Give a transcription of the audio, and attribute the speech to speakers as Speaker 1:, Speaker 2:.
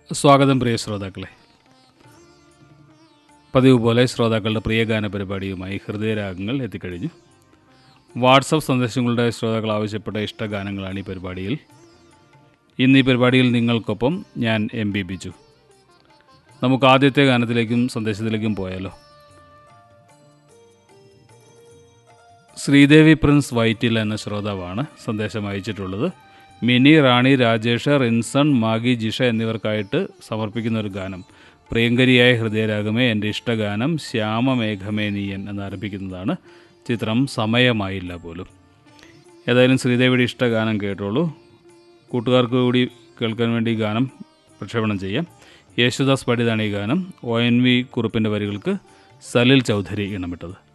Speaker 1: സ്വാഗതം പ്രിയ ശ്രോതാക്കളെ പതിവ് പോലെ ശ്രോതാക്കളുടെ പ്രിയ ഗാന പരിപാടിയുമായി ഹൃദയരാഗങ്ങൾ എത്തിക്കഴിഞ്ഞു വാട്സപ്പ് സന്ദേശങ്ങളുടെ ശ്രോതാക്കൾ ആവശ്യപ്പെട്ട ഇഷ്ടഗാനങ്ങളാണ് ഈ പരിപാടിയിൽ ഇന്ന് ഈ പരിപാടിയിൽ നിങ്ങൾക്കൊപ്പം ഞാൻ എം ബി ബിജു നമുക്ക് ആദ്യത്തെ ഗാനത്തിലേക്കും സന്ദേശത്തിലേക്കും പോയാലോ ശ്രീദേവി പ്രിൻസ് വൈറ്റിൽ എന്ന ശ്രോതാവാണ് സന്ദേശം അയച്ചിട്ടുള്ളത് മിനി റാണി രാജേഷ് റിൻസൺ മാഗി ജിഷ എന്നിവർക്കായിട്ട് സമർപ്പിക്കുന്ന ഒരു ഗാനം പ്രിയങ്കരിയായ ഹൃദയരാഗമേ എൻ്റെ ഇഷ്ടഗാനം ശ്യാമമേഘമേ നീയൻ എന്നാരംഭിക്കുന്നതാണ് ചിത്രം സമയമായില്ല പോലും ഏതായാലും ശ്രീദേവിയുടെ ഇഷ്ടഗാനം കേട്ടോളൂ കൂട്ടുകാർക്ക് കൂടി കേൾക്കാൻ വേണ്ടി ഈ ഗാനം പ്രക്ഷേപണം ചെയ്യാം യേശുദാസ് പടിതാണ് ഈ ഗാനം ഒ എൻ വി കുറുപ്പിൻ്റെ വരികൾക്ക് സലിൽ ചൗധരി ഇണമിട്ടത്